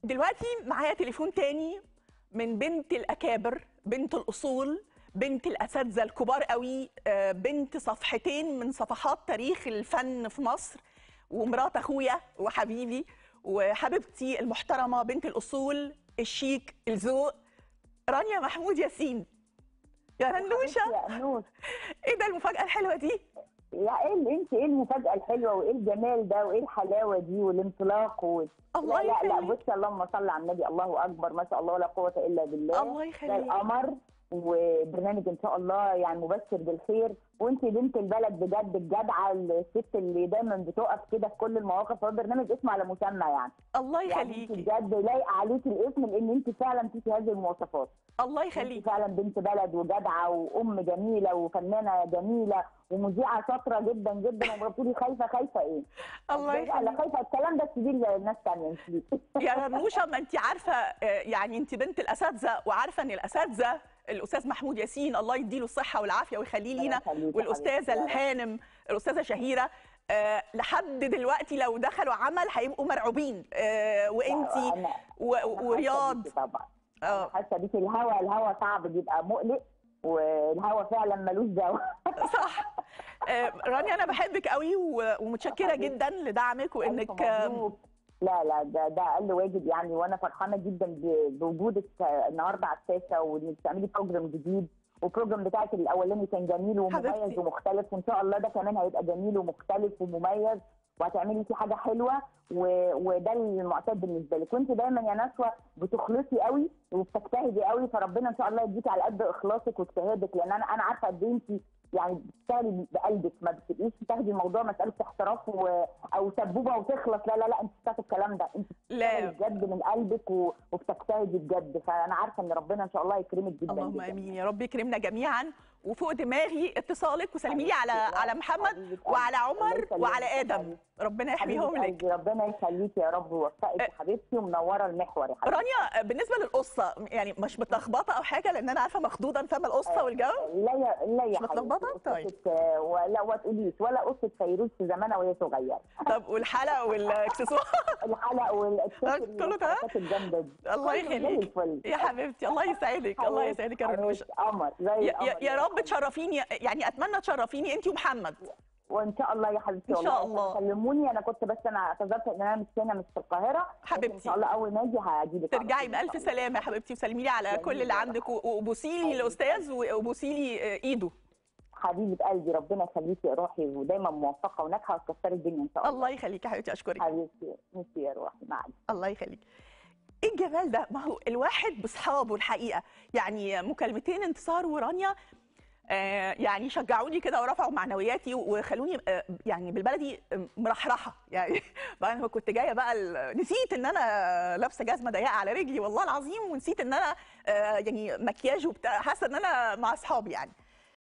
دلوقتي معايا تليفون تاني من بنت الاكابر بنت الاصول بنت الاساتذه الكبار قوي آه، بنت صفحتين من صفحات تاريخ الفن في مصر ومرات اخويا وحبيبي وحبيبتي المحترمه بنت الاصول الشيك الذوق رانيا محمود ياسين يا رنوشه يا أنوس ايه ده المفاجاه الحلوه دي يا ايه اللي انت ايه المفاجاه الحلوه وايه الجمال ده وايه الحلاوه دي والانطلاق و... الله لا لا لا يخليك. بصي اللهم صل على النبي الله اكبر ما شاء الله ولا قوه الا بالله الله ده يخليك القمر وبرنامج ان شاء الله يعني مبشر بالخير وانت بنت البلد بجد الجدعه الست اللي دايما بتقف كده في كل المواقف هو برنامج اسمه على مسمى يعني الله يعني انت يخليكي بجد لايق عليكي الاسم لان انت فعلا فيكي هذه المواصفات الله انت يخليكي فعلا بنت بلد وجدعه وام جميله وفنانه جميله ومذيعه شاطره جدا جدا وبتقولي خايفه خايفه ايه؟ الله انا يخليك خايفه الكلام ده تسيبيه لناس ثانيه مش ليكي يا رنوشه ما انت عارفه آه، يعني انت بنت الاساتذه وعارفه ان الاساتذه الاستاذ محمود ياسين الله يديله الصحه والعافيه ويخليه لينا الله يخليك يا والاستاذه حبيبتي. الهانم الاستاذه شهيره آه، لحد دلوقتي لو دخلوا عمل هيبقوا مرعوبين آه، وانتي أنا- و- أنا ورياض حاسة بيكي طبعا اه أنا حاسه بيكي الهوا الهوا صعب بيبقى مقلق والهوا فعلا ملوش دواء صح آه، رانيا انا بحبك قوي و- ومتشكره حبيبتي. جدا لدعمك وانك ألف آه، مبروك. لا لا ده ده اقل واجب يعني وانا فرحانه جدا ب- بوجودك النهارده على الشاشه وانك بتعملي بروجرام جديد والبروجرام بتاعك الاولاني كان جميل ومميز حبيبتي. ومختلف وان شاء الله ده كمان هيبقى جميل ومختلف ومميز وهتعملي فيه حاجه حلوه و... وده المعتاد بالنسبه لك وانت دايما يا نشوى بتخلصي قوي وبتجتهدي قوي فربنا ان شاء الله يديكي على قد اخلاصك واجتهادك لان انا انا عارفه قد ايه انت يعني بتشتغلي بقلبك ما بتبقيش بتاخدي الموضوع مساله احتراف و... او سبوبه وتخلص لا لا لا انت مش بتاعت الكلام ده انت لا بتشتغلي بجد من قلبك و... وبتجتهدي بجد فانا عارفه ان ربنا ان شاء الله يكرمك جدا اللهم جدا. امين يا رب يكرمنا جميعا وفوق دماغي اتصالك وسلمي لي على على محمد حبيبة قلبي. وعلى الله عمر يسلمك وعلى يا ادم حبيبي. ربنا يحميهم حبيبة لك قلبي، ربنا يخليكي يا رب ويوفقك أه. يا حبيبتي ومنوره المحور يا حبيبتي رانيا بالنسبه للقصه يعني مش متلخبطه او حاجه لان انا عارفه مخضوضه فاهمه القصه والجو لا يا لا يا مش متلخبطة؟ حبيبتي. طيب. قصة، آه، ولا ما تقوليش ولا قصه فيروز في زمانها وهي صغيره طب والحلقه والاكسسوار الحلقه والتتر كله تمام؟ والحركات الجامده دي الله كله زي يخليك الفل. يا حبيبتي الله يسعدك الله يسعدك يا رنوشه قمر زي يا, يا, القمر يا رب حبيبتي. تشرفيني يعني اتمنى تشرفيني انت ومحمد وان شاء الله يا حبيبتي إن شاء والله الله. كلموني انا كنت بس انا اعتذرت ان انا مش هنا مش في القاهره بس حبيبتي. ان شاء الله اول ما اجي هاجي لك ترجعي بألف سلامة يا حبيبتي وسلمي لي على كل اللي عندك و- وبوسي لي الأستاذ وبوسي لي آه، إيده حبيبه قلبي ربنا يخليكي يا روحي ودايما موفقه وناجحه وتكسري الدنيا ان شاء الله الله يخليك يا حبيبتي أشكرك حبيبتي ميرسي يا روحي معلش الله يخليك ايه الجمال ده ما هو الواحد باصحابه الحقيقه يعني مكالمتين انتصار ورانيا آه يعني شجعوني كده ورفعوا معنوياتي وخلوني آه يعني بالبلدي آه، مرحرحه يعني بقى انا كنت جايه بقى ال- نسيت ان انا لابسه جزمه ضيقه على رجلي والله العظيم ونسيت ان انا آه يعني مكياج وبتاع حاسه ان انا مع اصحابي يعني